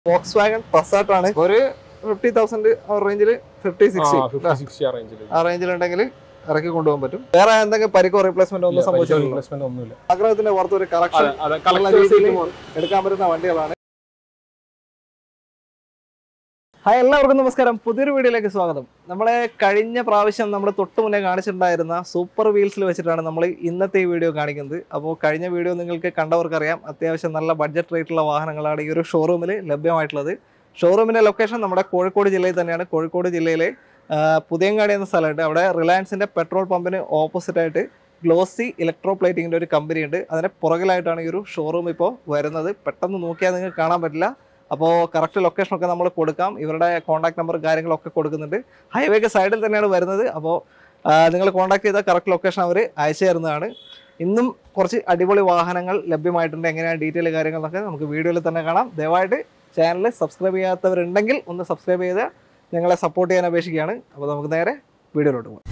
Woakes wagon പസാട്ട് ആണ് ഒരു fifty thousand ആ റേഞ്ചിൽ ഫിഫ്റ്റി സിക്സ്റ്റി ഫിഫ്റ്റി സിക്സ്റ്റി ആ റേഞ്ചിൽ ആ റേഞ്ചിലുണ്ടെങ്കിൽ ഇറക്കി കൊണ്ടുപോകാൻ പറ്റും വേറെ എന്തെങ്കിലും പരിക്കോ റീപ്ലേസ്മെന്റ് ഒന്നും സംഭവിച്ചിട്ടില്ല റീപ്ലേസ്മെന്റ് ഒന്നുമില്ല ആഗ്രഹത്തിന്റെ പുറത്ത് ഒരു കറക്ഷൻ അതെ അതെ ഉള്ള കളക്ടേഴ്സ് രീതിയിൽ എടുക്കാൻ പറ്റുന്ന വണ്ടികളാണ് ഹായ് എല്ലാവർക്കും നമസ്കാരം പുതിയൊരു വീഡിയോയിലേക്ക് സ്വാഗതം നമ്മളെ കഴിഞ്ഞ പ്രാവശ്യം നമ്മൾ തൊട്ട് മുന്നേ കാണിച്ചിട്ടുണ്ടായിരുന്ന സൂപ്പർ വീൽസിൽ വെച്ചിട്ടാണ് നമ്മൾ ഇന്നത്തെ ഈ വീഡിയോ കാണിക്കുന്നത് അപ്പോൾ കഴിഞ്ഞ വീഡിയോ നിങ്ങൾക്ക് കണ്ടവർക്കറിയാം അത്യാവശ്യം നല്ല ബഡ്ജറ്റ് റേറ്റുള്ള വാഹനങ്ങളാണ് ഈ ഒരു ഷോറൂമിൽ ലഭ്യമായിട്ടുള്ളത് ഷോറൂമിന്റെ ലൊക്കേഷൻ നമ്മുടെ കോഴിക്കോട് ജില്ലയിൽ തന്നെയാണ് കോഴിക്കോട് ജില്ലയിലെ ആ, പുതിയങ്ങാടി എന്ന സ്ഥലമുണ്ട് അവിടെ റിലയൻസിന്റെ പെട്രോൾ പമ്പിന് ഓപ്പോസിറ്റ് ആയിട്ട് ഗ്ലോസി ഇലക്ട്രോ പ്ലേറ്റിങ്ങിന്റെ ഒരു കമ്പനി ഉണ്ട് അതിന്റെ പുറകിലായിട്ടാണ് ഈ ഒരു ഷോറൂം ഇപ്പോൾ വരുന്നത് പെട്ടെന്ന് നോക്കിയാൽ നിങ്ങൾക്ക് കാണാൻ പറ്റില്ല അപ്പോൾ കറക്റ്റ് ലൊക്കേഷൻ ഒക്കെ നമ്മൾ കൊടുക്കാം ഇവരുടെ കോൺടാക്ട് നമ്പർ കാര്യങ്ങളൊക്കെ കൊടുക്കുന്നുണ്ട് ഹൈവേക്ക് സൈഡിൽ തന്നെയാണ് വരുന്നത് അപ്പോൾ നിങ്ങൾ കോൺടാക്ട് ചെയ്താൽ കറക്റ്റ് ലൊക്കേഷൻ അവർ അയച്ചു തരുന്നതാണ് ഇന്നും കുറച്ച് അടിപൊളി വാഹനങ്ങൾ ലഭ്യമായിട്ടുണ്ട് എങ്ങനെയാണ് ഡീറ്റെയിൽ കാര്യങ്ങളൊക്കെ നമുക്ക് വീഡിയോയിൽ തന്നെ കാണാം ദയവായിട്ട് ചാനൽ സബ്സ്ക്രൈബ് ചെയ്യാത്തവരുണ്ടെങ്കിൽ ഒന്ന് സബ്സ്ക്രൈബ് ചെയ്ത് ഞങ്ങളെ സപ്പോർട്ട് ചെയ്യാൻ അപേക്ഷിക്കുകയാണ് അപ്പോൾ നമുക്ക് നേരെ വീഡിയോയിലോട്ട് പോകാം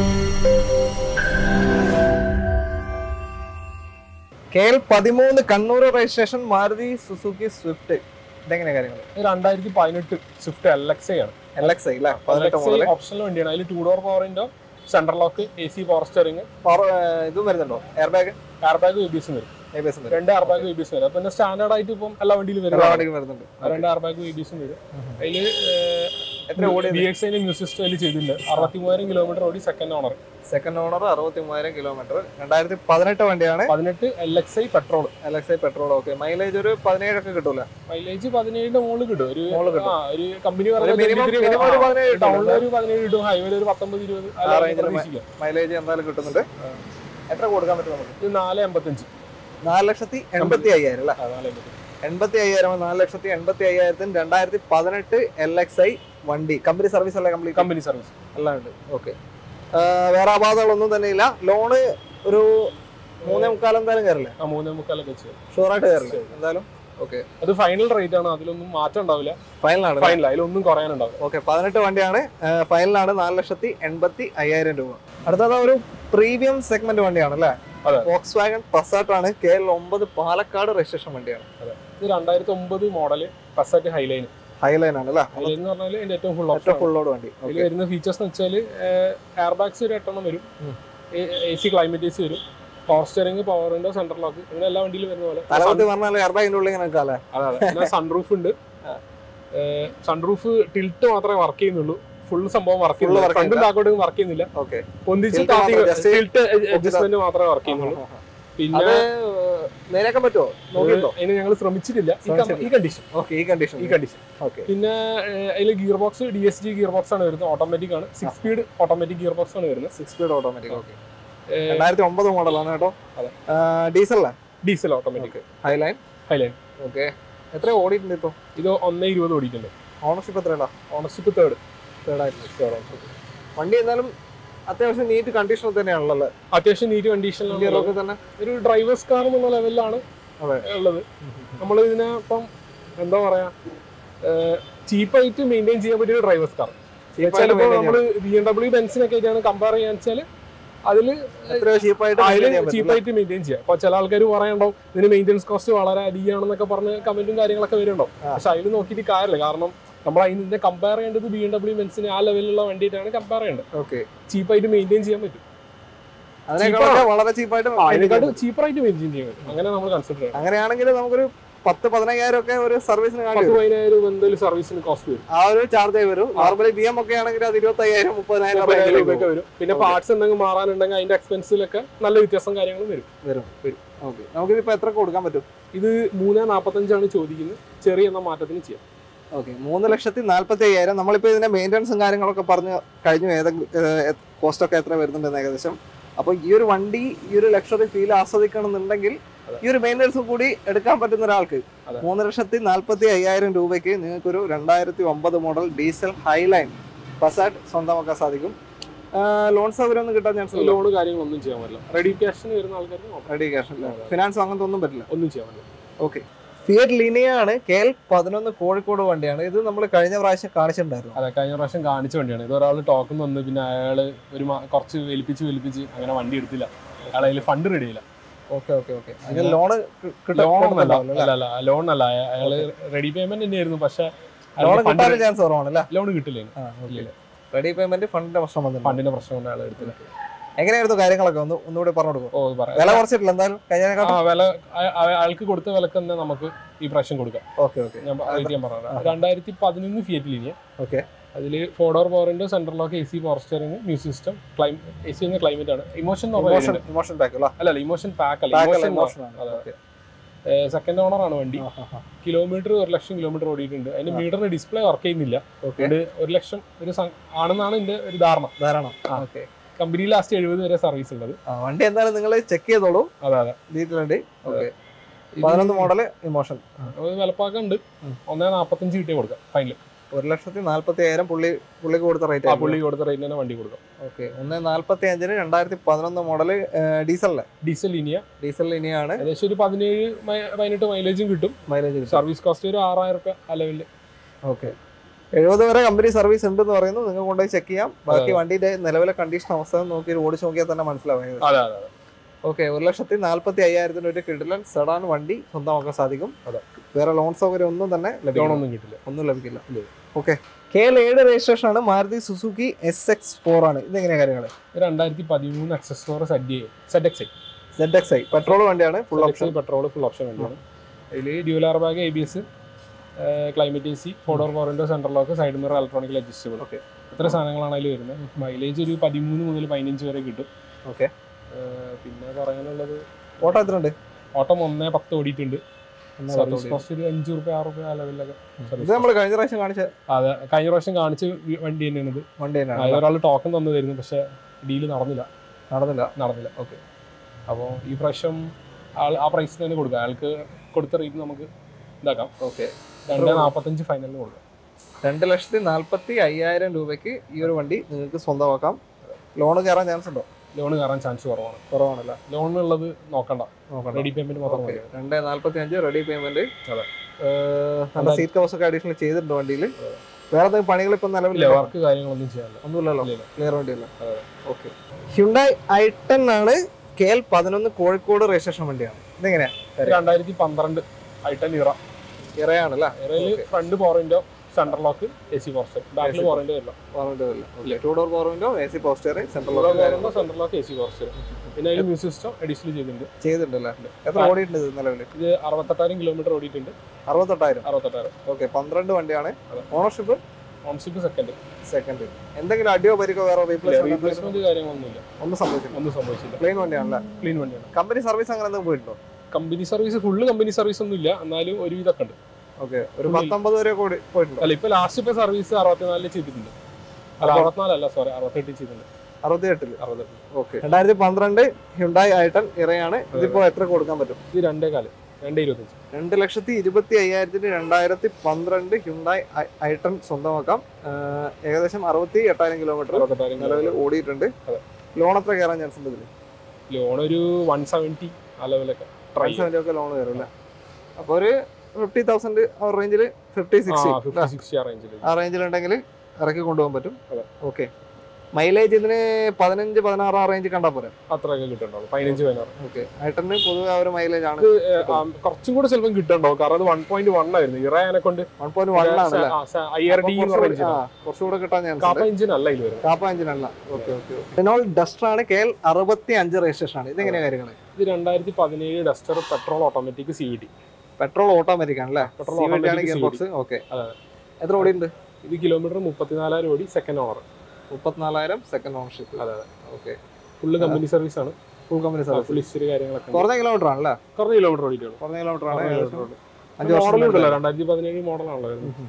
കെ എൽ പതിമൂന്ന് Kannur registration Maruti Suzuki Swift ഇതെങ്ങനെ കാര്യങ്ങൾ രണ്ടായിരത്തി പതിനെട്ട് സ്വിഫ്റ്റ് എൽ എക്സ് ആണ് എൽ എക്സ് ഐ അല്ലേ പതിനെട്ട് മോഡൽ ഓപ്ഷണൽ വണ്ടിയാണ് അതിൽ two door power window central lock A C power steering ഇതും വരുന്നുണ്ടോ air bag air bag A B എസും വരും എ ബി എസ് വരും രണ്ട് എയർ ബാഗ് എ ബി എസും വരും അപ്പൊ പിന്നെ സ്റ്റാൻഡേർഡ് ആയിട്ട് ഇപ്പം എല്ലാ വണ്ടിയിലും എല്ലാ വരും വണ്ടിക്കും വരുന്നുണ്ട് രണ്ട് എയർ ബാഗ് എ ബി എസും വരും അതിൽ എത്ര ഓടിയത് ബി എക്സ് ഐന്റെ മ്യൂസിക് സ്റ്റൈൽ ചെയ്തിട്ടുണ്ട് അറുപത്തി മൂവായിരം കിലോമീറ്റർ ഓടി സെക്കൻഡ് ഓണർ സെക്കൻഡ് ഓണർ അറുപത്തി മൂവായിരം കിലോമീറ്റർ രണ്ടായിരത്തി പതിനെട്ട് വണ്ടിയാണ് പതിനെട്ട് L X I petrol L X I petrol okay mileage ഒരു പതിനേഴൊക്കെ കിട്ടൂല മൈലേജ് പതിനേഴിന്റെ മുകളിൽ കിട്ടും ഒരു മുകളിൽ കിട്ടും. ആ, ഒരു കമ്പനി ഒരു minimum- minimum ഒരു പതിനേഴ് കിട്ടും. ടൗണിൽ ഒരു പതിനേഴ് കിട്ടും ഹൈവേയിൽ ഒരു പത്തൊമ്പത് ഇരുപത് ആ range ല് പ്രതീക്ഷിക്കാം മൈലേജ് എന്തായാലും കിട്ടുന്നുണ്ട് എത്ര കൊടുക്കാൻ പറ്റും നമുക്ക് ഇത് നാല് എൺപത്തഞ്ച് നാല് ലക്ഷത്തി എൺപത്തി അയ്യായിരം അല്ലേ ആ, നാല് എൺപത്തഞ്ച് എൺപത്തി അയ്യായിരം നാല് ലക്ഷത്തി എൺപത്തി അയ്യായിരത്തിന് രണ്ടായിരത്തി പതിനെട്ട് എൽ എക്സ് ഐ വണ്ടി കമ്പനി സർവീസ് അല്ലേ കംപ്ലീറ്റ് കമ്പനി സർവീസ് എല്ലാം ഉണ്ട് ഓക്കെ വേറെ അപാധകളൊന്നും തന്നെ ഇല്ല ലോണ് ഒരു മൂന്നേ മുക്കാൽ എന്തായാലും കയറില്ലേ ആ മൂന്നേ മുക്കാലൊക്കെ വെച്ച് ഷുവറായിട്ട് കയറില്ലേ എന്തായാലും ഓക്കെ അത് ഫൈനൽ റേറ്റ് ആണ് അതിലൊന്നും മാറ്റം ഉണ്ടാവില്ല ഫൈനലാണ് ഫൈനൽ അതിലൊന്നും കുറയാനുണ്ടാവില്ല ഓക്കെ പതിനെട്ട് വണ്ടിയാണ് ഫൈനലാണ് നാല് ലക്ഷത്തി എൺപത്തി അയ്യായിരം രൂപ അടുത്തത് ഒരു പ്രീമിയം സെഗ്മെന്റ് വണ്ടിയാണ് അല്ലേ അതെ. വോക്സ് വാഗൺ പസാട്ട് ആണ് കെ എൽ ഒമ്പത് പാലക്കാട് രജിസ്ട്രേഷൻ വണ്ടിയാണ് ഇത് രണ്ടായിരത്തി ഒമ്പത് മോഡല് പസാറ്റ് ഹൈലൈൻ ഹൈലൈൻ ആണ് അല്ലേ ഹൈലൈൻ എന്ന് പറഞ്ഞാൽ ഇതിന്റെ ഏറ്റവും ഫുൾ ഏറ്റവും ഓപ്ഷൻ ഫുൾ ലോഡ് വണ്ടി ഇതിൽ വരുന്ന ഫീച്ചേഴ്സ് എന്ന് വെച്ചാൽ എയർ ബാഗ്സ് ഒരു എട്ടെണ്ണം വരും ഉം. എ സി ക്ലൈമറ്റൈസ് വരും power steering power window central lock ഇങ്ങനെ എല്ലാ വണ്ടിയിലും വരുന്ന പോലെ തലവത്തി പറഞ്ഞാൽ എയർബാഗിന്റെ ഉള്ളിൽ ഇങ്ങനെ നിൽക്കാല്ലേ അതെ അതെ പിന്നെ സൺറൂഫ് ഉണ്ട് സൺറൂഫ് ടിൽറ്റ് മാത്രമേ വർക്ക് ചെയ്യുന്നുള്ളൂ ഫുൾ സംഭവം വർക്ക് Full ചെയ്യുന്നില്ല work ഫ്രണ്ടും ചെയ്യില്ല. ബാക്കോട്ടും വർക്ക് ചെയ്യുന്നില്ല ഓക്കെ പൊന്തിച്ച് Tilt മാത്രം just ടിൽറ്റ് അഡ്ജസ്റ്റ്മെന്റ് മാത്രമേ വർക്ക് ചെയ്യുന്നുള്ളൂ പിന്നെ അത് നേരെയാക്കാൻ പറ്റുമോ നോക്കിയിട്ടുണ്ടോ അതിന് ഞങ്ങൾ ശ്രമിച്ചിട്ടില്ല ഈ കം- ശ്രമിച്ചില്ല. ഈ കണ്ടീഷൻ ഓക്കെ ഈ കണ്ടീഷൻ ഈ കണ്ടീഷൻ ഓക്കെ പിന്നെ അതിൽ gear box D S G gear box ആണ് വരുന്നത് ഓട്ടോമാറ്റിക് ആണ് six speed automatic gear box ആണ് വരുന്നത് സിക്സ് സ്പീഡ് ഓട്ടോമാറ്റിക് ഓക്കെ ഏ, രണ്ടായിരത്തി ഒമ്പത് മോഡലാണ് കേട്ടോ അതെ. ഡീസലല്ലേ diesel automatic Highline Highline okay എത്ര ഓടിയിട്ടുണ്ട് ഇപ്പോൾ ഇത് ഒന്നേ ഇരുപത് ഓടിയിട്ടുണ്ട് ഓണർഷിപ്പ് എത്രയാ ഓണർഷിപ്പ് തേർഡ് തേർഡായിട്ട് വണ്ടി എന്നാലും അത്യാവശ്യം നീറ്റ് കണ്ടീഷൻ തന്നെയാണല്ലോ അത്യാവശ്യം നീറ്റ് കണ്ടീഷനിലാണ് ഇന്ത്യയിലൊക്കെ തന്നെ ഒരു ഡ്രൈവേഴ്സ് കാർ എന്നുള്ള ലെവലിലാണ് അതെ. ഉള്ളത് നമ്മൾ ഇതിനെ ഇപ്പം എന്താ പറയാ ചീപ്പായിട്ട് മെയിൻറ്റെയിൻ ചെയ്യാൻ പറ്റിയ ഡ്രൈവേഴ്സ് കാർ ചീപ്പായിട്ട് maintain നമ്മൾ ബി എം ഡബ്ല്യൂ ബെൻസിനൊക്കെ ആയിട്ടാണ് കമ്പയർ ചെയ്യാൻ വെച്ചാൽ അതിൽ എത്രയോ ചീപ്പായിട്ട് അതിൽ maintain ചെയ്യാൻ പറ്റും ചീപ്പായിട്ട് മെയിൻറ്റെയിൻ ചെയ്യാം അപ്പൊ ചില ആൾക്കാർ പറയണ്ടാവും ഇതിന് മെയിൻ്റെനൻസ് കോസ്റ്റ് വളരെ അധികമാണെന്നൊക്കെ പറഞ്ഞ് കമന്റും കാര്യങ്ങളൊക്കെ വരുന്നുണ്ടാവും ആ. പക്ഷെ അതിൽ നോക്കിയിട്ട് കാര്യമില്ല കാരണം നമ്മൾ അതിനെ കമ്പയർ ചെയ്യേണ്ടത് ബി എം ഡബ്ല്യൂ ബെൻസിന് ആ ലെവലിലുള്ള വണ്ടിയായിട്ടാണ് കമ്പയർ ചെയ്യേണ്ടത് ഓക്കെ ചീപ്പായിട്ട് മെയിൻറ്റെയിൻ ചെയ്യാൻ പറ്റും അതിനേക്കാളൊക്കെ വളരെ ചീപ്പായിട്ട് അതിനെക്കാട്ട് ചീപ്പായിട്ട് മെയിൻറ്റെയിൻ ചെയ്യാൻ പറ്റും അങ്ങനെ നമ്മൾ കൺസിഡർ ചെയ്യണം അങ്ങനെയാണെങ്കിൽ നമുക്കൊരു പത്ത് പതിനയ്യായിരം ഒക്കെ ഒരു സർവീസിന് കാണി പത്ത് വരും പതിനായിരം രൂപ എന്തായാലും സർവീസിന് കോസ്റ്റ് വരും ആ ഒരു ചാർജ് ആയി വരും നോർമലി ബി എം ഒക്കെ ആണെങ്കിൽ അത് ഇരുപത്തി അയ്യായിരം മുപ്പതിനായിരം മുപ്പതിനായിരം range ലേക്ക് രൂപയൊക്കെ വരും പിന്നെ Okay. പാർട്സ് എന്തെങ്കിലും മാറാനുണ്ടെങ്കിൽ അതിന്റെ എക്സ്പെൻസിലൊക്കെ നല്ല വ്യത്യാസം കാര്യങ്ങളും വരും വരും വരും ഓക്കെ നമുക്കിതിപ്പോ എത്ര കൊടുക്കാൻ പറ്റും ഇത് മൂന്ന് നാൽപ്പത്തഞ്ചാണ് ചോദിക്കുന്നത് ചെറിയ എന്ന മാറ്റത്തിന് ചെയ്യാം ഓക്കെ മൂന്ന് ലക്ഷത്തി നാല്പത്തി അയ്യായിരം നമ്മളിപ്പോൾ ഇതിന്റെ മെയിൻ്റനൻസും കാര്യങ്ങളൊക്കെ പറഞ്ഞു കഴിഞ്ഞു ഏതെങ്കിലും കോസ്റ്റ് ഒക്കെ എത്ര വരുന്നുണ്ടെന്ന് ഏകദേശം അപ്പോൾ ഈ ഒരു വണ്ടി ഈ ഒരു ലക്ഷറി ഫീൽ ആസ്വദിക്കണമെന്നുണ്ടെങ്കിൽ അതെ. ഈ ഒരു മെയിൻ്റനൻസും കൂടി എടുക്കാൻ പറ്റുന്ന ഒരാൾക്ക് അതെ. മൂന്ന് ലക്ഷത്തി നാല്പത്തി അയ്യായിരം രൂപയ്ക്ക് നിങ്ങൾക്കൊരു രണ്ടായിരത്തി ഒമ്പത് മോഡൽ ഡീസൽ ഹൈലൈൻ പസാറ്റ് സ്വന്തമാക്കാൻ സാധിക്കും ലോൺ സൗകര്യം ഒന്നും കിട്ടാൻ ചാൻസ് ഇല്ല ലോണ് കാര്യങ്ങളൊന്നും ചെയ്യാൻ പറ്റില്ല റെഡി ക്യാഷിന് വരുന്ന ആൾക്കാർക്ക് നോക്കാം. റെഡി ക്യാഷ് ഇല്ല ഫിനാൻസ് അങ്ങനത്തെ ഒന്നും പറ്റില്ല ഒന്നും ചെയ്യാൻ പറ്റില്ല ഓക്കെ ഫിയറ്റ് ലിനിയാണ് കെ എൽ പതിനൊന്ന് കോഴിക്കോട് വണ്ടിയാണ് ഇത് നമ്മൾ കഴിഞ്ഞ പ്രാവശ്യം കാണിച്ചിട്ടുണ്ടായിരുന്നു അതെ കഴിഞ്ഞ പ്രാവശ്യം കാണിച്ച വണ്ടിയാണ് ഇത് ഒരാൾ ടോക്കൺ വന്ന് പിന്നെ അയാൾ ഒരു മാ- കുറച്ച് വലിപ്പിച്ച് വലിപ്പിച്ച് അങ്ങനെ വണ്ടി എടുത്തില്ല അയാൾ അതിൽ ഫണ്ട് റെഡി ചെയ്യില്ല ഓക്കെ ഓക്കെ ഓക്കെ അതിന് ലോണ് ലോൺ അല്ല അല്ല അല്ല ലോൺ അല്ല അയാള് റെഡി പേയ്മെന്റ് തന്നെയായിരുന്നു പക്ഷെ ലോൺ കിട്ടാൻ ചാൻസ് കുറവാണ് അല്ലേ ലോൺ കിട്ടില്ല ഇല്ല. റെഡി പേയ്മെന്റ് ഫണ്ടിന്റെ പ്രശ്നം വന്നിട്ടുണ്ട് ഫണ്ടിന്റെ പ്രശ്നം കൊണ്ട് അയാൾ എടുത്തില്ല എങ്ങനെയായിരുന്നു കാര്യങ്ങളൊക്കെ ഒന്ന് ഒന്നുകൂടി പറഞ്ഞു കൊടുക്കും ഓ പറയാം വില കുറച്ചിട്ടില്ല എന്തായാലും ആ കഴിഞ്ഞതിനെക്കാട്ടും വില അയ- അയ- അയാൾക്ക് കൊടുത്ത വിലക്ക് തന്നെ നമുക്ക് ഈ പ്രാവശ്യം കൊടുക്കാം ഓക്കെ ഓക്കെ ഞാൻ റേറ്റ് ഞാൻ പറഞ്ഞത് രണ്ടായിരത്തി പതിനൊന്ന് ഫിയറ്റ് ലിനിയ ഓക്കെ അതിൽ ഫോഡോർ പവറിന്റെ central lock A C power steering music system ക്ലൈം എ സി എന്ന ക്ലൈമറ്റ് ആണ് ഇമോഷൻ എന്ന് ഇമോഷൻ പറയുന്നത് ഇമോഷൻ ബാക്ക് അല്ല അല്ല അല്ല ഇമോഷൻ പാക്ക് അല്ല ബാക്ക് ഇമോഷൻ ഇമോഷൻ ആണ് അതെ. ഓക്കെ സെക്കൻഡ് ഓണർ ആണ് വണ്ടി കിലോമീറ്റർ ഒരു ലക്ഷം കിലോമീറ്റർ ഓടിയിട്ടുണ്ട് അതിന്റെ മീറ്ററിന് ഡിസ്പ്ലേ വർക്ക് ചെയ്യുന്നില്ല ഓക്കെ അതുകൊണ്ട് ഒരു ലക്ഷം ഒരു സം- ആണെന്നാണ് എന്റെ ഒരു ധാരണ ധാരാളം ആ. ഓക്കെ കമ്പനിയിൽ ലാസ്റ്റ് എഴുപത് വരെ സർവീസ് ഉള്ളത് വണ്ടി എന്തായാലും നിങ്ങൾ ചെക്ക് ചെയ്തോളൂ അതെ അതെ ഡീറ്റെയിൽ വണ്ടി ഓക്കെ ഇത് പതിനൊന്ന് മോഡല് ഇമോഷൻ അത് വിലപ്പാക്കുണ്ട് ഉം. ഒന്നേ നാപ്പത്തഞ്ച് കിട്ടിയേ കൊടുക്കാം ഫൈനൽ ഒരു ലക്ഷത്തി നാല്പത്തി അയ്യായിരം പുള്ളി പുള്ളിക്ക് കൊടുത്ത ആ റേറ്റ് പുള്ളി കൊടുത്ത റേറ്റ് തന്നെ വണ്ടി കൊടുക്കാം ഓക്കെ ഒന്ന് നാല്പത്തി അഞ്ചിന് രണ്ടായിരത്തി പതിനൊന്ന് മോഡല് ഡീസലിലെ ഡീസൽ ലിനിയ ഡീസൽ ഇനിയാണ് ഏകദേശം ഒരു പതിനേഴ് മൈ- പതിനെട്ട് മൈലേജും കിട്ടും മൈലേജ് സർവീസ് കോസ്റ്റ് ഒരു ആറായിരം റുപ്യ ആ ലെവലിൽ ഓക്കെ എഴുപത് വരെ കമ്പനി സർവീസ് ഉണ്ടെന്ന് പറയുന്നു നിങ്ങൾ കൊണ്ടുപോയി ചെക്ക് ചെയ്യാം ബാക്കി വണ്ടിയുടെ നിലവിലെ കണ്ടീഷൻ അവസ്ഥ നോക്കി ഓടിച്ച് നോക്കിയാൽ തന്നെ മനസ്സിലാവും അതെ അതെ അതെ ഓക്കെ ഒരു ലക്ഷത്തി നാല്പത്തി അയ്യായിരത്തിന് ഒരു കിടിലൻ സെഡാൻ വണ്ടി സ്വന്തമാക്കാൻ സാധിക്കും അതെ. വേറെ ലോൺ സൗകര്യം ഒന്നും തന്നെ ലഭിക്കില്ല ലോണൊന്നും കിട്ടില്ല ഒന്നും ലഭിക്കില്ല ഇല്ല. ഓക്കെ കെ എൽ ഏഴ് രജിസ്ട്രേഷൻ ആണ് Maruti Suzuki S X four ആണ് ഇതെങ്ങനെയാ കാര്യങ്ങൾ രണ്ടായിരത്തി പതിമൂന്ന് എക്സസോർ Z Z X I Z X I petrol വണ്ടിയാണ് full option petrol full option വണ്ടിയാണ് അതിൽ dual air bag A B S climate A C four door ഫോറിൻ്റെ central lock side mirror electronical adjustable Okay. ഇത്ര സാധനങ്ങളാണ് അതിൽ വരുന്നത് മൈലേജ് ഒരു പതിമൂന്ന് മുതൽ പതിനഞ്ച് വരെ കിട്ടും ഓക്കെ ഏഹ് പിന്നെ പറയാനുള്ളത് ഓട്ടോ എത്രയുണ്ട് ഓട്ടം ഒന്നേ പത്ത് ഓടിയിട്ടുണ്ട് ഒന്ന് സർവീസ് പത്ത് കോസ്റ്റ് ഒരു അഞ്ച് റുപ്യ ആറ് റുപ്യ ആ ലെവലിലൊക്കെ ഇത് നമ്മൾ കഴിഞ്ഞ പ്രാവശ്യം കാണിച്ച അതെ കഴിഞ്ഞ പ്രാവശ്യം കാണിച്ച വി- വണ്ടി തന്നെയാണ് ഇത് വണ്ടി തന്നെയാണ് അതായത് ഒരാൾ ടോക്കൺ തന്നതായിരുന്നു പക്ഷെ ഡീല് നടന്നില്ല നടന്നില്ല നടന്നില്ല ഓക്കെ അപ്പോൾ ഈ പ്രാവശ്യം ആൾ ആ പ്രൈസിന് തന്നെ കൊടുക്കാം അയാൾക്ക് കൊടുത്ത റേറ്റ് നമുക്ക് ഇതാക്കാം ഓക്കെ രണ്ട് നാൽപ്പത്തഞ്ച് ഫൈനലിന് കൊടുക്കാം രണ്ട് ലക്ഷത്തി നാല്പത്തി അയ്യായിരം രൂപയ്ക്ക് ഈ ഒരു വണ്ടി നിങ്ങൾക്ക് സ്വന്തമാക്കാം ലോൺ കയറാൻ ചാൻസ് ഉണ്ടോ ലോൺ കയറാൻ ചാൻസ് കുറവാണ് കുറവാണല്ലോ ലോൺ ഉള്ളത് നോക്കണ്ട നോക്കണ്ട റെഡി പേയ്മെന്റ് മാത്രം ഓക്കെ മതി രണ്ട് നാല്പത്തി അഞ്ച് റെഡി പേയ്മെന്റ് അതെ. നല്ല സീറ്റ് കവേഴ്സ് ഒക്കെ അഡീഷണൽ ചെയ്തിട്ടുണ്ട് വണ്ടിയിൽ വേറെ എന്തെങ്കിലും പണികൾ ഇപ്പം ഇല്ല നിലവിൽ വർക്ക് കാര്യങ്ങളൊന്നും ചെയ്യാനില്ല ഒന്നുമില്ലല്ലോ ഇല്ല, ഇല്ല. ക്ലിയർ വണ്ടിയല്ല അതെ. ഓക്കെ ഹ്യുണ്ടായി ഐ ടെൻ ആണ് കെ എൽ പതിനൊന്ന് കോഴിക്കോട് രജിസ്ട്രേഷൻ വണ്ടിയാണ് ഇതെങ്ങനെയാ രണ്ടായിരത്തി പന്ത്രണ്ട് ഐട്ടൻ ഇറ ഇറയാണല്ലേ ഇറയിൽ ഫ്രണ്ട് പോറിന്റെ central lock A C power steering ബാക്കിൽ പോറിന്റെ വരില്ല two door power window A C power steering central പോറിന്റെ central lock A C power steering പിന്നെ അതിൽ മ്യൂസിക് സിസ്റ്റം അഡീഷണൽ ചെയ്തിട്ടുണ്ട് ഇത് ചെയ്തിട്ടുണ്ടല്ലേ എത്ര ഓടിയിട്ടുണ്ട് ഇത് നിലവിൽ അറുപത്തെട്ടായിരം കിലോമീറ്റർ ഓടിയിട്ടുണ്ട് അറുപത്തെട്ടായിരം അറുപത്തെട്ടായിരം ഓക്കെ പന്ത്രണ്ട് വണ്ടിയാണ് അതെ. ഓണർഷിപ്പ് ഓൺഷിപ്പ് സെക്കൻഡ് സെക്കൻഡ് എന്തെങ്കിലും അടിയോ പരിക്കോ വേറെ റീപ്ലേസ്മെന്റ് റീപ്ലേസ്മെന്റ് കാര്യങ്ങളൊന്നുമില്ല ഒന്നും സംഭവിച്ചില്ല ഒന്നും സംഭവിച്ചില്ല പ്ലെയിൻ വണ്ടിയാണല്ലേ ക്ലീൻ വണ്ടിയാണ് കമ്പനി സർവീസ് അങ്ങനെ എന്തെങ്കിലും പോയിട്ടുണ്ടോ company service full company service ഒന്നും ഇല്ല എന്നാലും ഒരുവിധമൊക്കെ ഉണ്ട് ഓക്കെ ഒരു Full പത്തൊമ്പത് വരെ കൂടി പോയിട്ടുണ്ടോ അല്ല ഇപ്പൊ ലാസ്റ്റ് ഇപ്പൊ സർവീസ് അറുപത്തിനാലില് ചെയ്തിട്ടുണ്ട് അല്ല അപ്പൊ- അറുപത്തിനാലല്ല സോറി അറുപത്തെട്ട് ചെയ്തിട്ടുണ്ട് അറുപത്തി എട്ടില് അറുപത്തെട്ട് ഓക്കെ രണ്ടായിരത്തി പന്ത്രണ്ട് ഹ്യുണ്ടായി ഐട്ടൺ ഇറയാണ് ഇതിപ്പോ എത്ര കൊടുക്കാൻ പറ്റും ഇത് രണ്ടേ കാല് രണ്ടേ ഇരുപത്തഞ്ച് രണ്ട് ലക്ഷത്തി ഇരുപത്തി അയ്യായിരത്തിന് രണ്ടായിരത്തി പന്ത്രണ്ട് ഹ്യുണ്ടായി ഐട്ടൺ സ്വന്തമാക്കാം ആഹ് ഏകദേശം അറുപത്തി എട്ടായിരം കിലോമീറ്റർ അറുപത്തെട്ടായിരം നിലവിൽ ഓടിയിട്ടുണ്ട് അതെ. ലോൺ എത്ര കയറാൻ ചാൻസ് ഉണ്ട് ഇതിൽ ലോൺ ഒരു വൺ സെവൻറ്റി ആ ലെവലൊക്കെ ട്രൈ സെവൻറ്റി ഒക്കെ ലോൺ കയറും അല്ലേ അപ്പോൾ ഒരു ഫിഫ്റ്റി തൗസൻഡ് ആ റേഞ്ചിൽ ഫിഫ്റ്റി സിക്സ്റ്റി ഫിഫ്റ്റി സിക്സ്റ്റി ആ റേഞ്ചിൽ ആ റേഞ്ചിലുണ്ടെങ്കിൽ ഇറക്കി കൊണ്ടുപോകാൻ പറ്റും അതെ. ഓക്കെ മൈലേജ് ഇതിന് പതിനഞ്ച് പതിനാറ് ആ റേഞ്ച് കണ്ടാൽ പോരെ അത്രയൊക്കെ കിട്ടുന്നുണ്ടാവും പതിനഞ്ച് പതിനാറ് ഓക്കെ ഐട്ടണിന് പൊതുവെ ആ ഒരു മൈലേജ് ആണ് ആ, കുറച്ചും കൂടെ ചിലപ്പം കിട്ടുന്നുണ്ടാവും കാരണം അത് വൺ പോയിന്റ് വൺ ആയിരുന്നു ഇറയാനെ കൊണ്ട് വൺ പോയിന്റ് വൺ ആണല്ലേ ഐ ആർ ഡി എന്ന് പറഞ്ഞ ആ, കുറച്ചുകൂടെ കിട്ടാൻ ചാൻസ് കാപ്പ ഉണ്ട് എഞ്ചിൻ അല്ല ഇതിൽ വരുന്നത് കാപ്പ എഞ്ചിനല്ല ഓക്കെ ഓക്കെ റിനോൾ ഡസ്റ്റർ ആണ് കെ എൽ അറുപത്തി അഞ്ച് രജിസ്ട്രേഷൻ ആണ് ഇതെങ്ങനെയാ കാര്യങ്ങൾ ഇത് രണ്ടായിരത്തി പതിനേഴ് Duster petrol automatic C V T petrol automatic ആണല്ലേ പെട്രോൾ CVT ആണ് automatic gear C box okay അതെ. എത്ര ഓടിയുണ്ട് ഇത് കിലോമീറ്റർ മുപ്പത്തിനാലായിരം ഓടി സെക്കൻഡ് ഓണർ മുപ്പത്തിനാലായിരം സെക്കൻഡ് ഓണർഷിപ്പ് അതെ അതെ ഓക്കെ ഫുള്ള് കമ്പനി സർവീസ് ആണ് full company service full history കാര്യങ്ങളൊക്കെ ഉണ്ട്. കുറഞ്ഞ കിലോമീറ്റർ ആണല്ലേ കുറഞ്ഞ കിലോമീറ്റർ ഓടിയിട്ടാണ് കുറഞ്ഞ കിലോമീറ്റർ ആണ് കുറഞ്ഞ ഏകദേശം kilometer അഞ്ച് വർഷം മോഡൽ ഉണ്ടല്ലോ മുന്നേ. രണ്ടായിരത്തി പതിനേഴ് മോഡലാണല്ലോ വരുന്നത്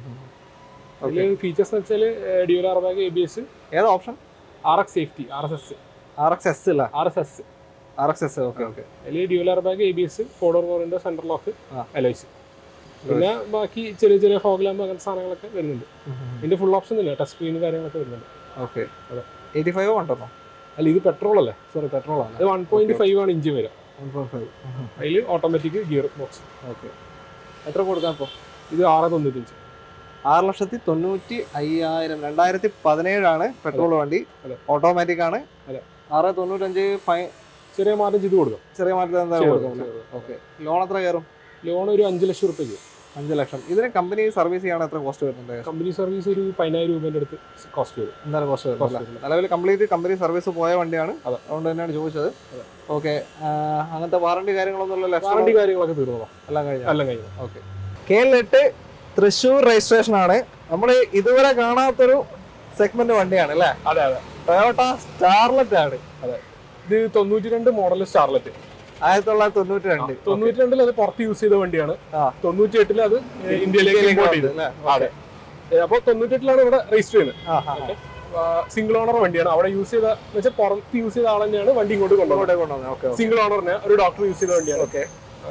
ഓക്കെ ഇതിൽ ഫീച്ചേഴ്സ് എന്ന് വെച്ചാൽ dual air bag A B S ഏതാ option R X safety R S S R X S അല്ല R S S R X S okay okay അതിൽ dual air bag A B S four door ഫോറിന്റെ central lock ആ. Alloys പിന്നെ ബാക്കി ചെറിയ ചെറിയ fog lamp അങ്ങനത്തെ സാധനങ്ങളൊക്കെ വരുന്നുണ്ട് ഇതിന്റെ ഫുൾ ഓപ്ഷൻ ഇല്ല ടച്ച് സ്ക്രീൻ കാര്യങ്ങളൊക്കെ വരുന്നുണ്ട് ഓക്കെ അതെ. എയ്റ്റി ഫൈവ് ഉണ്ടെന്നോ അല്ല ഇത് പെട്രോൾ അല്ലേ സോറി പെട്രോൾ ആണ് ഇത് വൺ പോയിന്റ് ഫൈവ് ആണ് ഇഞ്ച് വരിക വൺ പോയിന്റ് ഫൈവ് അതിൽ ഓട്ടോമാറ്റിക് ഗിയർ ബോക്സ് ഓക്കെ എത്ര കൊടുക്കാം ഇപ്പോൾ ഇത് ആറ് തൊണ്ണൂറ്റഞ്ച് ആറ് ലക്ഷത്തി തൊണ്ണൂറ്റി അയ്യായിരം രണ്ടായിരത്തി പതിനേഴാണ് പെട്രോൾ വണ്ടി അതെ. ഓട്ടോമാറ്റിക് ആണ് അതെ. ആറ് തൊണ്ണൂറ്റഞ്ച് ഫൈ ചെറിയ മാറ്റം ചെയ്ത് കൊടുക്കാം ചെറിയ മാറ്റം എന്താ ചെയ്ത് കൊടുക്കും കൊടുക്കാം, ചെയ്ത് കൊടുക്കാം. ഓക്കെ ലോൺ എത്ര കയറും ലോൺ ഒരു അഞ്ച് ലക്ഷം റുപ്യക്ക് അഞ്ച് ലക്ഷം ഇതിന് കമ്പനി സർവീസ് ചെയ്യാൻ എത്ര കോസ്റ്റ് വരുന്നുണ്ട് കമ്പനി സർവീസ് ഒരു പതിനായിരം രൂപേൻ്റെ അടുത്ത് കോസ്റ്റ് വരും എന്താണ് കോസ്റ്റ് Cost വരുന്നത് വരും. നിലവിൽ കംപ്ലീറ്റ് കമ്പനി സർവീസ് പോയ വണ്ടിയാണ് അതെ. അതുകൊണ്ട് തന്നെയാണ് ചോദിച്ചത് അതെ. ഓക്കെ അങ്ങനത്തെ വാറണ്ടി കാര്യങ്ങളൊന്നും വാറണ്ടി കാര്യങ്ങളൊക്കെ തീർന്നതാ എല്ലാം കഴിഞ്ഞു എല്ലാം കഴിഞ്ഞു കെ എൽ എട്ട് തൃശ്ശൂർ രജിസ്ട്രേഷൻ ആണ് നമ്മൾ ഇതുവരെ കാണാത്തൊരു സെഗ്മെന്റ് വണ്ടിയാണ് അല്ലേ അതെ അതെ ടൊയോട്ട സ്റ്റാർലെറ്റ് ആണ് ഇത് തൊണ്ണൂറ്റി രണ്ട് മോഡൽ സ്റ്റാർലെറ്റ് ആയിരത്തി തൊള്ളായിരത്തി തൊണ്ണൂറ്റി രണ്ട് തൊണ്ണൂറ്റി രണ്ടിൽ അത് പുറത്ത് യൂസ് ചെയ്ത വണ്ടിയാണ് ആ. തൊണ്ണൂറ്റി എട്ടിൽ അത് ഇന്ത്യയിലേക്ക് ഇമ്പോർട്ട് ചെയ്തു അതെ അപ്പോൾ തൊണ്ണൂറ്റി എട്ടിലാണ് ഇവിടെ രജിസ്റ്റർ ചെയ്യുന്നത് സിംഗിൾ ഓണർ വണ്ടിയാണ് അവിടെ യൂസ് ചെയ്ത എന്ന് വെച്ചാൽ പുറത്ത് യൂസ് ചെയ്ത ആൾ തന്നെയാണ് വണ്ടി ഇങ്ങോട്ട് കൊണ്ടുപോകുന്നത് സിംഗിൾ ഓണറിന് ഒരു ഡോക്ടർ യൂസ് ചെയ്ത വണ്ടിയാണ് ഓക്കെ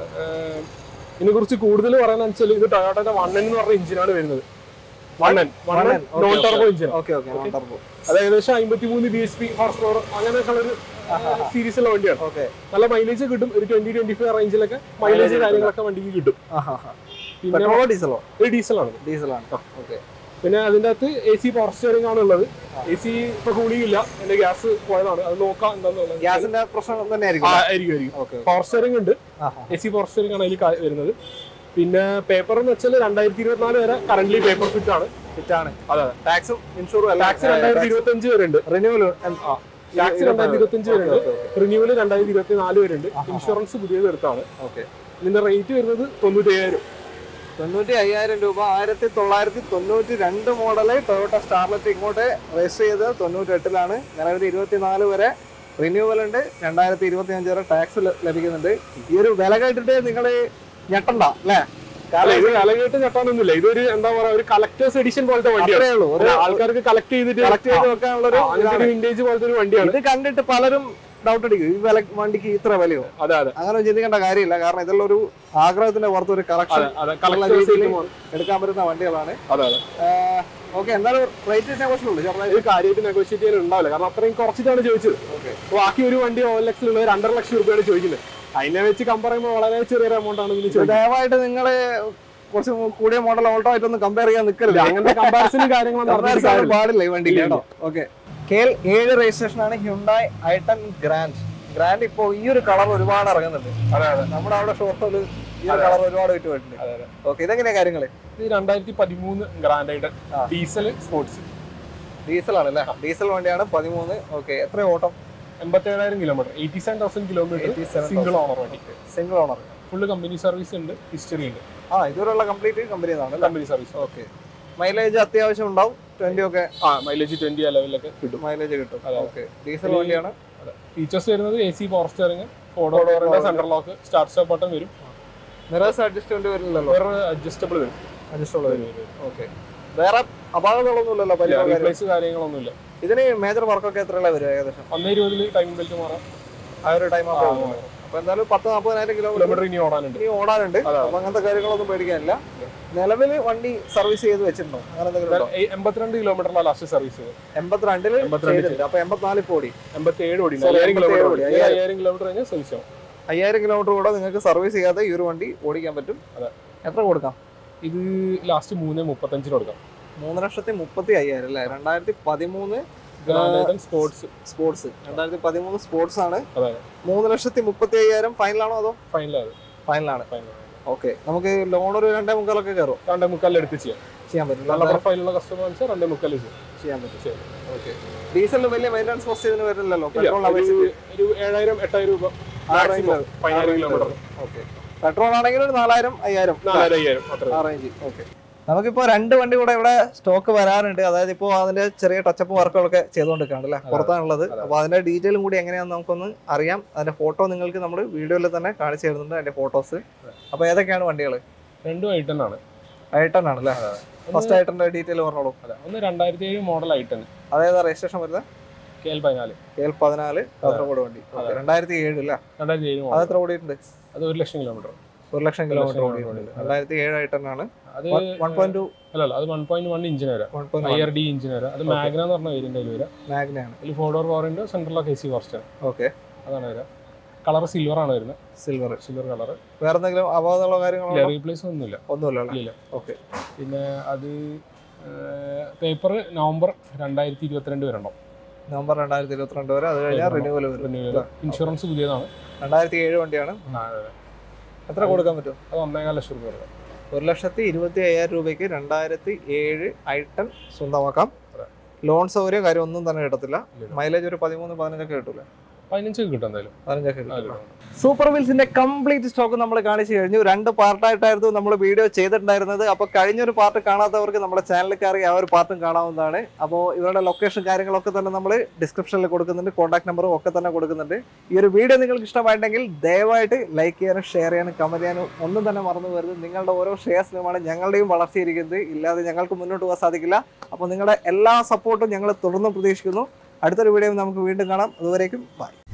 ഏഹ് ഇതിനെ കുറിച്ച് കൂടുതൽ പറയാന്ന് വെച്ചാൽ ഇത് ടൊയോട്ടയുടെ വണ്ണൻ എന്ന് പറഞ്ഞ എഞ്ചിനാണ് വരുന്നത് വണ്ണൻ വണ്ണൻ വണ്ണൻ, okay, non okay. Turbo engine okay okay അത് ഏകദേശം അമ്പത്തി മൂന്ന് B H P horse power അങ്ങനെയൊക്കെ ഉള്ള ഒരു സീരീസുള്ള വണ്ടിയാണ് ഓക്കെ നല്ല മൈലേജ് കിട്ടും ഒരു ട്വന്റി ട്വന്റി ഫൈവ് റേഞ്ചിലൊക്കെ മൈലേജ് കിട്ടും. കാര്യങ്ങളൊക്കെ വണ്ടിക്ക് കിട്ടും പിന്നെ പെട്രോളോ ഡീസലോ ഒരു ഡീസലാണ് ഡീസലാണ് ഓക്കെ പിന്നെ അതിന്റെ അകത്ത് എ സി പവർ സ്റ്റിയറിംഗ് ആണ് ഉള്ളത് എ സി ഇപ്പൊ കൂളിംഗ് ഇല്ല എന്റെ ഗ്യാസ് പോയതാണ് അത് നോക്കാം എന്താന്നുള്ളത് ഗ്യാസിന്റെ പ്രശ്നം തന്നെ ആ, ആയിരിക്കും ആയിരിക്കും ആയിരിക്കും ഓക്കെ പവർ സ്റ്റിയറിംഗ് ഉണ്ട് എ സി പവർ സ്റ്റിയറിംഗ് ആണ് അതിൽ വരുന്നത് പിന്നെ പേപ്പർ എന്ന് വെച്ചാൽ രണ്ടായിരത്തി ഇരുപത്തിനാല് വരെ കറന്റ് പേപ്പർ ഫിറ്റ് ആണ് ഫിറ്റാണ് അതെ ടാക്സും ഇൻഷുറും അല്ല ടാക്സ് രണ്ടായിരത്തി ഇരുപത്തി അഞ്ച് വരെ ഉണ്ട് റിന്യൂവൽ ടാക്സ് രണ്ടായിരത്തി ഇരുപത്തി അഞ്ച് വരെ ഉണ്ട് റിന്യൂവൽ രണ്ടായിരത്തി ഇരുപത്തി നാല് വരെ ഉണ്ട് ആഹാ. ഇൻഷുറൻസ് പുതിയത് എടുത്താണ് ഓക്കെ ഇതിന്റെ റേറ്റ് വരുന്നത് തൊണ്ണൂറ്റി അയ്യായിരം തൊണ്ണൂറ്റി അയ്യായിരം രൂപ ആയിരത്തി തൊള്ളായിരത്തി തൊണ്ണൂറ്റി രണ്ട് മോഡല് ടൊയോട്ട സ്റ്റാർലെറ്റ് ഇങ്ങോട്ട് രജിസ്റ്റർ ചെയ്ത് തൊണ്ണൂറ്റി എട്ടിലാണ് നിലവിൽ ഇരുപത്തിനാല് വരെ റിന്യൂവൽ ഉണ്ട് രണ്ടായിരത്തി ഇരുപത്തി അഞ്ച് വരെ ടാക്സ് ലഭിക്കുന്നുണ്ട് ഈ ഒരു വില കേട്ടിട്ട് നിങ്ങൾ ഞെട്ടണ്ട അല്ലേ അല്ല ഇത് വിലകേട്ട് ഞെട്ടാനൊന്നുമില്ല ഇതൊരു എന്താ പറയാ ഒരു കളക്ടേഴ്സ് എഡിഷൻ പോലത്തെ വണ്ടിയാണ് അത്രേ ഉള്ളൂ ഒരു ഒരു ആൾക്കാർക്ക് കളക്ട് ചെയ്തിട്ട് കളക്ട് ചെയ്ത് വെക്കാനുള്ള ഒരു ആ, അങ്ങനത്തെ ഒരു വിന്റേജ് പോലത്തെ ഒരു വണ്ടിയാണ് ഇത് കണ്ടിട്ട് പലരും ഡൗട്ട് അടിക്കും ഈ വില വണ്ടിക്ക് ഇത്ര വിലയോ അതെ അതെ അങ്ങനെ ചിന്തിക്കേണ്ട കാര്യമില്ല കാരണം ഇതെല്ലാം ഒരു ആഗ്രഹത്തിന്റെ പുറത്ത് ഒരു കളക്ഷൻ അതെ അതെ ഉള്ള കളക്ടേഴ്സ് രീതിയിൽ എടുക്കാൻ പറ്റുന്ന വണ്ടികളാണ് അതെ അതെ ഓക്കെ എന്തായാലും റേറ്റ് നെഗോഷ്യബിൾ ചെറുതായി ഇത് കാര്യമായിട്ട് നെഗോഷിയേറ്റ് ചെയ്യാൻ ഉണ്ടാവില്ല കാരണം അത്രയും കുറച്ചിട്ടാണ് ചോദിച്ചത് ഓക്കെ ബാക്കി ഒരു വണ്ടി ഓ ലക്ഷത്തിലുള്ള രണ്ടര ലക്ഷം രൂപയാണ് ചോദിക്കുന്നത് അതിനെ വെച്ച് കമ്പയർ ചെയ്യുമ്പോൾ വളരെ ചെറിയൊരു എമൗണ്ട് ആണ് ഇതിന് ചോദിക്കുന്നത് ദയവായിട്ട് നിങ്ങൾ കുറച്ച് കൂടിയ മോഡൽ ഓൾട്ടോ ആയിട്ടൊന്നും കമ്പയർ ചെയ്യാൻ നിൽക്കരുത് അങ്ങനത്തെ കമ്പാരിസനും കാര്യങ്ങളൊന്നും നടന്നിട്ട് Comparison കാര്യമില്ല. പാടില്ല ഈ വണ്ടി ഇല്ല, കേട്ടോ ഓക്കെ കെ എൽ ഏഴ് രജിസ്ട്രേഷൻ ആണ് ഹ്യുണ്ടായി ഐട്ടൺ ഗ്രാൻഡ് ഗ്രാൻഡ് ഇപ്പോൾ ഈ ഒരു കളർ ഒരുപാട് ഇറങ്ങുന്നുണ്ട് അതെ അതെ നമ്മുടെ അവിടെ ഷോപ്പിൽ ഈ ഒരു അതെ. കളർ ഒരുപാട് വിറ്റ് പോയിട്ടുണ്ട് അതെ അതെ ഓക്കെ ഇതെങ്ങനെയാ കാര്യങ്ങള് ഇത് രണ്ടായിരത്തി പതിമൂന്ന് ഗ്രാൻഡ് ആയിട്ട് ആ. ഡീസൽ സ്പോർട്സ് ഡീസൽ ആണ് അല്ലേ ഡീസൽ വണ്ടിയാണ് പതിമൂന്ന് ഓക്കെ എത്ര ഓട്ടം എൺപത്തേഴായിരം kilometre eighty seven thousand kilometre single owner വണ്ടി single owner full company service ഉണ്ട് ഹിസ്റ്ററി ഉണ്ട് ആ ഇതുവരെയുള്ള കംപ്ലീറ്റ് കമ്പനി ആണ് അല്ലേ കമ്പനി സർവീസ് ഓക്കെ മൈലേജ് അത്യാവശ്യം ഉണ്ടാവും ട്വന്റി ഒക്കെ ആ മൈലേജ് ട്വന്റി ആ ലെവലിലൊക്കെ കിട്ടും മൈലേജ് കിട്ടും അതെ. ഓക്കെ ഡീസൽ വണ്ടിയാണ് ഫീച്ചേഴ്സ് വരുന്നത് എ സി പവർ സ്റ്റിയറിംഗ് ഫോർഡോറിന്റെ central lock start stop button വരും മിറേഴ്സ് അഡ്ജസ്റ്റ്മെന്റ് വരുന്നില്ലല്ലോ വേറെ അഡ്ജസ്റ്റബിൾ വരും അഡ്ജസ്റ്റ് ഓക്കെ വേറെ അപാകതകളൊന്നുമില്ലല്ലോ പരിപാടി റീപ്ലേസ് കാര്യങ്ങളൊന്നുമില്ല ഇതിന് മേജർ വർക്കൊക്കെ എത്രയുള്ള വരും ഏകദേശം ഒന്നേ ഇരുപതിൽ ടൈം ബെൽറ്റ് മാറാം ആ ഒരു ടൈം അപ്പൊ എന്തായാലും പത്ത് നാൽപ്പതിനായിരം കിലോമീറ്റർ കിലോമീറ്റർ ഇനി ഓടാനുണ്ട് ഇനി ഓടാനുണ്ട് അതെ. അപ്പൊ അങ്ങനത്തെ കാര്യങ്ങളൊന്നും പേടിക്കാനില്ല നിലവിൽ വണ്ടി സർവീസ് ചെയ്ത് വെച്ചിട്ടുണ്ടോ അങ്ങനെ എന്തെങ്കിലും ഉണ്ടോ ഏ- എൺപത്തിരണ്ട് കിലോമീറ്ററിലാണ് ലാസ്റ്റ് സർവീസ് ചെയ്തത് എൺപത്തിരണ്ടില് എൺപത്തിരണ്ട് ചെയ്തിട്ടുണ്ട് അപ്പൊ എൺപത്തിനാല് ഓടി എൺപത്തി ഏഴ് ഓടി Sorry, അയ്യായിരം കിലോമീറ്റർ 87 ഓടി ഓടി. അയ്യായിരം കിലോമീറ്റർ കഴിഞ്ഞാൽ സർവീസ് ആവും അയ്യായിരം കിലോമീറ്റർ കൂടെ നിങ്ങൾക്ക് സർവീസ് ചെയ്യാതെ ഈ ഒരു വണ്ടി ഓടിക്കാൻ പറ്റും അതെ. എത്ര കൊടുക്കാം ഇത് ലാസ്റ്റ് മൂന്ന് മുപ്പത്തഞ്ചിന് കൊടുക്കാം മൂന്ന് ലക്ഷത്തി മുപ്പത്തി അയ്യായിരം അല്ലേ രണ്ടായിരത്തി പതിമൂന്ന് സ്പോർട്സ് സ്പോർട്സ് രണ്ടായിരത്തി പതിമൂന്ന് സ്പോർട്സ് ആണ് അതെ മൂന്ന് ലക്ഷത്തി മുപ്പത്തി അയ്യായിരം ഫൈനലാണോ അതോ ഫൈനലാണ് ഫൈനലാണ് ഫൈനൽ ഓക്കെ നമുക്ക് ലോൺ ഒരു രണ്ടേ മുക്കാലൊക്കെ കയറും രണ്ടേ മുക്കാലിൽ എടുത്ത് ചെയ്യാം ചെയ്യാൻ പറ്റും നല്ല പ്രൊഫൈലുള്ള കസ്റ്റമർ വെച്ചാൽ രണ്ടേ മുക്കാലിൽ ചെയ്യാം ചെയ്യാൻ പറ്റും ചെയ്യാം. ഓക്കെ ഡീസലിന് വലിയ മെയിൻ്റനൻസ് കോസ്റ്റ് ഇതിന് വരുന്നില്ലല്ലോ ഇല്ല, പെട്രോൾ ഒരു- അപേക്ഷിച്ച് ഒരു ഏഴായിരം എട്ടായിരം രൂപ ആ maximum. റേഞ്ചിൽ പതിനായിരം കിലോമീറ്റർ ഓക്കെ പെട്രോൾ ആണെങ്കിൽ ഒരു നാലായിരം അയ്യായിരം നാലായിരം അയ്യായിരം അത്ര ആ റേഞ്ച് ഓക്കെ നമുക്കിപ്പോ രണ്ട് വണ്ടി കൂടെ ഇവിടെ സ്റ്റോക്ക് വരാറുണ്ട് അതായത് ഇപ്പോൾ അതിന്റെ ചെറിയ ടച്ചപ്പ് വർക്കുകളൊക്കെ ചെയ്തുകൊണ്ടിരിക്കുകയാണ് അല്ലേ അതെ. പുറത്താണുള്ളത് അതെ. അപ്പോൾ അതിന്റെ ഡീറ്റെയിലും കൂടി എങ്ങനെയാണെന്ന് നമുക്കൊന്ന് അറിയാം അതിന്റെ ഫോട്ടോ നിങ്ങൾക്ക് നമ്മൾ വീഡിയോയിൽ തന്നെ കാണിച്ചു തരുന്നുണ്ട് അതിന്റെ ഫോട്ടോസ് അപ്പോൾ ഏതൊക്കെയാണ് വണ്ടികൾ രണ്ടും ഐ ടെൻ ആണ് ഐട്ടൺ ആണ് അല്ലേ ഒന്ന് ഫസ്റ്റ് ഐട്ടന്റെ ഡീറ്റെയിൽ പറഞ്ഞോളൂ അതെ ഒന്ന് രണ്ടായിരത്തി ഏഴ് മോഡൽ ഐ ടെൻ അതേതാ രജിസ്ട്രേഷൻ വരുന്നത് കെ എൽ പതിനാല് കെ എൽ പതിനാല് കാസർഗോഡ് വണ്ടി അതെ. രണ്ടായിരത്തി ഏഴ് അല്ലേ രണ്ടായിരത്തി ഏഴ് അത് മോഡൽ എത്ര ഓടിയിട്ടുണ്ട് അത് ഒരു ലക്ഷം കിലോമീറ്റർ ഒരു ലക്ഷം ഒരു കിലോമീറ്റർ ലക്ഷം ഓടിയിട്ടുണ്ട് കിലോമീറ്റർ. രണ്ടായിരത്തി ഏഴ് ഐട്ടൺ ആണ് അത് വൺ പോയിന്റ് ടു അല്ല അല്ല അത് വൺ പോയിന്റ് വൺ ഇഞ്ചിന് വരാം one I point R D ഇഞ്ചിന് വരാം അത് Okay. മാഗ്ന എന്ന് പറഞ്ഞ വേരിയന്റ് അതിൽ വരാം മാഗ്നയാണ് അതിൽ ഫോർ ഡോർ പവറിന്റെ സെൻട്രലൊക്കെ എ സി ഫസ്റ്റ് ഓക്കെ അതാണ് വരാം കളർ സിൽവർ ആണ് വരുന്നത് സിൽവർ സിൽവർ കളർ വേറെ എന്തെങ്കിലും അപകടമുള്ള ഇല്ല കാര്യങ്ങളോ റീപ്ലേസ് ഒന്നുമില്ല ഒന്നുമില്ല അല്ലേ ഇല്ല ഓക്കെ പിന്നെ അത് പേപ്പർ നവംബർ രണ്ടായിരത്തി ഇരുപത്തിരണ്ട് വരണം നവംബർ രണ്ടായിരത്തി ഇരുപത്തിരണ്ട് വരെ അത് കഴിഞ്ഞാൽ റിന്യൂവൽ വരും ഇൻഷുറൻസ് പുതിയതാണ് രണ്ടായിരത്തി ഏഴ് വണ്ടിയാണ് ആ, അതെ, അതെ. എത്ര കൊടുക്കാൻ പറ്റും അത് ഒന്നേകാൽ ലക്ഷം രൂപ വരെ ഒരു ലക്ഷത്തി ഇരുപത്തി അയ്യായിരം രൂപയ്ക്ക് രണ്ടായിരത്തി ഏഴ് ഐട്ടൺ സ്വന്തമാക്കാം അതെ. ലോൺ സൗകര്യം കാര്യം ഒന്നും തന്നെ കിട്ടത്തില്ല ഇല്ല. മൈലേജ് ഒരു പതിമൂന്ന് പതിനഞ്ചൊക്കെ കിട്ടൂല പതിനഞ്ചൊക്കെ കിട്ടും എന്തായാലും പതിനഞ്ചൊക്കെ ആ, കിട്ടും കിട്ടും. സൂപ്പർ വീൽസിന്റെ കംപ്ലീറ്റ് സ്റ്റോക്ക് നമ്മൾ കാണിച്ചു കഴിഞ്ഞു രണ്ട് പാർട്ടായിട്ടായിരുന്നു നമ്മൾ വീഡിയോ ചെയ്തിട്ടുണ്ടായിരുന്നത് അപ്പോൾ കഴിഞ്ഞൊരു പാർട്ട് കാണാത്തവർക്ക് നമ്മുടെ ചാനലിൽ കയറി ആ ഒരു പാർട്ടും കാണാവുന്നതാണ് അപ്പോൾ ഇവരുടെ ലൊക്കേഷൻ കാര്യങ്ങളൊക്കെ തന്നെ നമ്മൾ ഡിസ്ക്രിപ്ഷനിൽ കൊടുക്കുന്നുണ്ട് കോൺടാക്ട് നമ്പറും ഒക്കെ തന്നെ കൊടുക്കുന്നുണ്ട് ഈ ഒരു വീഡിയോ നിങ്ങൾക്ക് ഇഷ്ടമായിട്ടുണ്ടെങ്കിൽ ദയവായിട്ട് ലൈക്ക് ചെയ്യാനും ഷെയർ ചെയ്യാനും കമന്റ് ചെയ്യാനും ഒന്നും തന്നെ മറന്നു വരുന്നത് നിങ്ങളുടെ ഓരോ ഷെയർസിനുമാണ് ഞങ്ങളുടെയും വളർച്ചയിരിക്കുന്നത് ഇല്ലാതെ ഞങ്ങൾക്ക് മുന്നോട്ട് പോകാൻ സാധിക്കില്ല അപ്പോൾ നിങ്ങളുടെ എല്ലാ സപ്പോർട്ടും ഞങ്ങൾ തുടർന്ന് പ്രതീക്ഷിക്കുന്നു അടുത്തൊരു വീഡിയോ നമുക്ക് വീണ്ടും കാണാം അതുവരേക്കും ബൈ